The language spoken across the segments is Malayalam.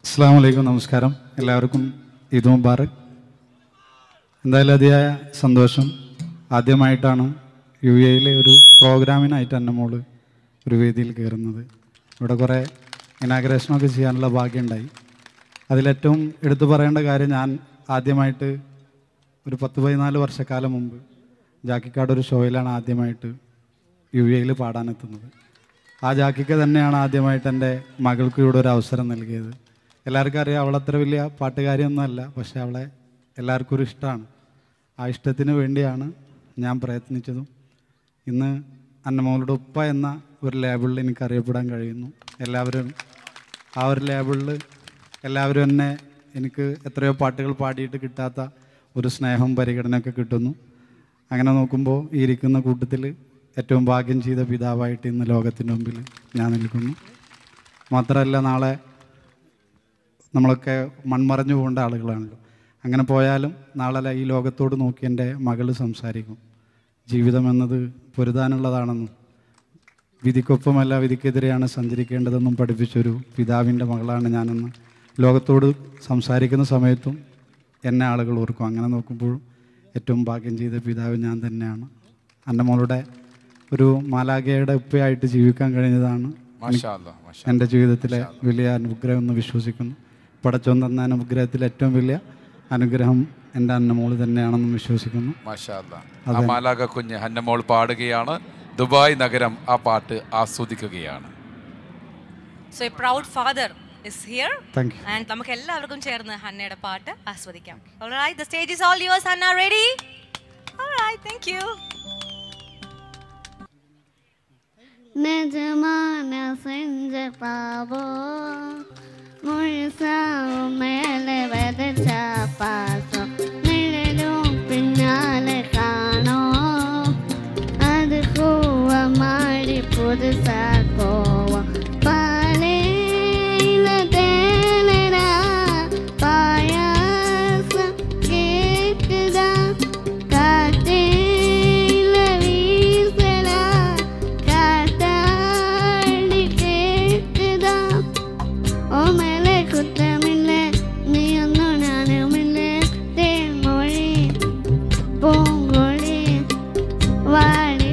അസ്സാം വലൈക്കും നമസ്കാരം എല്ലാവർക്കും ഈദ് മുബാറക് എന്തായാലും അതിയായ സന്തോഷം ആദ്യമായിട്ടാണ് യു എയിലെ ഒരു പ്രോഗ്രാമിനായിട്ട് എൻ്റെ മോള് ഒരു വേദിയിൽ കയറുന്നത് ഇവിടെ കുറേ ഇനാഗ്രേഷനൊക്കെ ചെയ്യാനുള്ള ഭാഗ്യമുണ്ടായി അതിലേറ്റവും എടുത്തു പറയേണ്ട കാര്യം ഞാൻ ആദ്യമായിട്ട് ഒരു പത്ത് പതിനാല് വർഷക്കാലം മുമ്പ് ജാക്കിക്കാട് ഒരു ഷോയിലാണ് ആദ്യമായിട്ട് യു എയിൽ പാടാനെത്തുന്നത് ആ ജാക്കിക്ക് തന്നെയാണ് ആദ്യമായിട്ട് എൻ്റെ മകൾക്ക് ഇവിടെ ഒരു അവസരം നൽകിയത് എല്ലാവർക്കും അറിയാം അവളത്ര വലിയ പാട്ടുകാരിയൊന്നുമല്ല പക്ഷെ അവളെ എല്ലാവർക്കും ഒരു ഇഷ്ടമാണ് ആ ഇഷ്ടത്തിന് വേണ്ടിയാണ് ഞാൻ പ്രയത്നിച്ചതും ഇന്ന് അന്നമോളുടെ ഉപ്പ എന്ന ഒരു ലേബിളിൽ എനിക്ക് അറിയപ്പെടാൻ കഴിയുന്നു എല്ലാവരും ആ ഒരു ലേബിളിൽ എല്ലാവരും എന്നെ എനിക്ക് എത്രയോ പാട്ടുകൾ പാടിയിട്ട് കിട്ടാത്ത ഒരു സ്നേഹം പരിഗണനയൊക്കെ കിട്ടുന്നു അങ്ങനെ നോക്കുമ്പോൾ ഈ ഇരിക്കുന്ന കൂട്ടത്തിൽ ഏറ്റവും ഭാഗ്യം ചെയ്ത പിതാവായിട്ട് ഇന്ന് ലോകത്തിൻ്റെ മുമ്പിൽ ഞാൻ നിൽക്കുന്നു മാത്രമല്ല നാളെ നമ്മളൊക്കെ മൺമറഞ്ഞു പോകേണ്ട ആളുകളാണല്ലോ അങ്ങനെ പോയാലും നാളെ ഈ ലോകത്തോട് നോക്കി എൻ്റെ മകൾ സംസാരിക്കും ജീവിതം എന്നത് പൊരുതാനുള്ളതാണെന്നും വിധിക്കൊപ്പമല്ല വിധിക്കെതിരെയാണ് സഞ്ചരിക്കേണ്ടതെന്നും പഠിപ്പിച്ചൊരു പിതാവിൻ്റെ മകളാണ് ഞാനെന്ന് ലോകത്തോട് സംസാരിക്കുന്ന സമയത്തും എന്നെ ആളുകൾ ഓർക്കും അങ്ങനെ നോക്കുമ്പോഴും ഏറ്റവും ഭാഗ്യം ചെയ്ത പിതാവ് ഞാൻ തന്നെയാണ് എൻ്റെ മോളുടെ ഒരു മാലാഖയുടെ ഉപ്പയായിട്ട് ജീവിക്കാൻ കഴിഞ്ഞതാണ് മാഷാ അല്ലാ, മാഷാ. എൻ്റെ ജീവിതത്തിലെ വലിയ അനുഗ്രഹം എന്ന് വിശ്വസിക്കുന്നു പടച്ചോൻ തന്ന അനുഗ്രഹത്തിൽ ഏറ്റവും വലിയ അനുഗ്രഹം എൻ്റെ അന്നമോള് തന്നെയാണെന്ന് വിശ്വസിക്കുന്നു മാഷാ അല്ലാ. ആ മാലാക കുഞ്ഞ് ഹന്നമോൾ പാടുകയാണ് ദുബായ് നഗരം ആ പാട്ട് ആസ്വദിക്കുകയാണ് so a proud father is here thank you and നമുക്ക് എല്ലാവർക്കും ചേർന്ന് ഹന്നയുടെ പാട്ട് ആസ്വദിക്കാം alright the stage is all yours Hanna ready alright thank you നിജമാന സെഞ്ച പാവോ മുഴുസാവും മേലെ വരച്ച പാസോ നിഴലും പിന്നാലെ കാണോ അത് കൂവ മാടി പുതുസാക്കോവ പാലയില തേനടാ പായാസം കേക്കുതാ കാറ്റേല വീസലാ കാറ്റാടി കേക്കുതാ ഓ മേലെ കുത്തമില്ല നീയൊന്നു ഞാനുമില്ല തേൻമൊഴി പൂങ്കൊഴി വാടി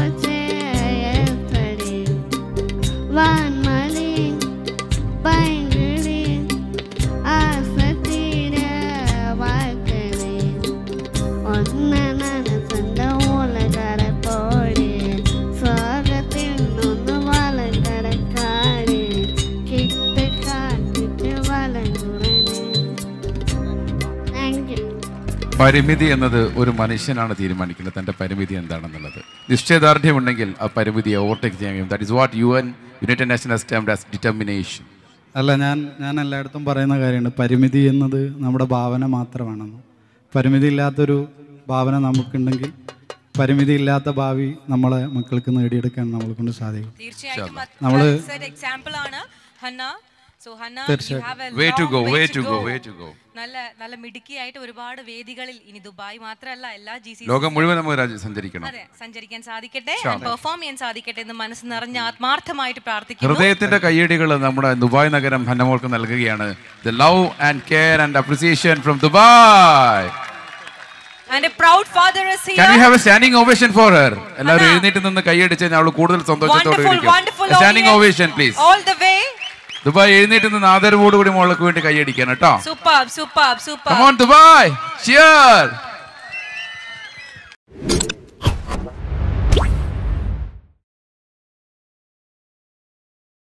പോച്ചടി വാൻമലി പൈങ്കിളി ആസത്തീര വാക്കണി ഒന്ന് മനസ്സിൻ്റെ മൂലകര പോടി സ്വർഗത്തിൽ നിന്ന് വലങ്കര കാടി കിട്ട് കാട്ടിട്ട് വലങ്കുറണി താങ്ക് യു പരിമിതി എന്നത് ഒരു മനുഷ്യനാണ് തീരുമാനിക്കുന്നത് തന്റെ പരിമിതി എന്താണെന്നുള്ളത് നിശ്ചയദാർഢ്യം ഉണ്ടെങ്കിൽ ആ പരിമിതിയെ ഓവർടേക്ക് ചെയ്യാൻ കഴിയും that is what U N united national stamp as determination അല്ല ഞാൻ ഞാൻ എല്ലായിടത്തും പറയുന്ന കാര്യമാണ് പരിമിതി എന്നത് നമ്മുടെ ഭാവന മാത്രമാണെന്ന് പരിമിതി ഇല്ലാത്തൊരു ഭാവന നമുക്കുണ്ടെങ്കിൽ പരിമിതി ഇല്ലാത്ത ഭാവി നമ്മളെ മക്കൾക്ക് നേടിയെടുക്കാൻ നമ്മളെ കൊണ്ട് സാധിക്കും തീർച്ചയായിട്ടും നമ്മള് എക്സാമ്പിൾ ആണ് ഹന്ന സോ ഹന്ന തീർച്ചയായും. you have a way to long go way way to to ഗോ go. വേ ടു ഗോ നല്ല നല്ല മിടുക്കിയായിട്ട് ഒരുപാട് വേദികളിൽ ഇനി ദുബായ് മാത്രമല്ല എല്ലാ ജി സി ലോകം മുഴുവൻ നമുക്ക് രാജ്യം സഞ്ചരിക്കണം അതെ സഞ്ചരിക്കാൻ സാധിക്കട്ടെ പെർഫോം ചെയ്യാൻ സാധിക്കട്ടെ എന്ന് മനസ്സ് നിറഞ്ഞ് ആത്മാർത്ഥമായിട്ട് പ്രാർത്ഥിക്കുന്നു ഹൃദയത്തിന്റെ കയ്യടികൾ നമ്മുടെ ദുബായ് നഗരം ഹന്നമോൾക്ക് നൽകുകയാണ് the love and care and appreciation from Dubai and a proud father is Can we here have a standing ovation for her? എല്ലാവരും എഴുന്നേറ്റ് നിന്ന് കൈയടിച്ച് കഴിഞ്ഞാൽ അവൾ കൂടുതൽ സന്തോഷത്തോടെ wonderful wonderful standing ovation please all the way Dubai എഴുന്നേറ്റ് നിന്ന് ആദരവോടുകൂടി മോൾക്ക് വേണ്ടി കൈയടിക്കാൻ കേട്ടോ super super super Come on, Dubai! Cheer!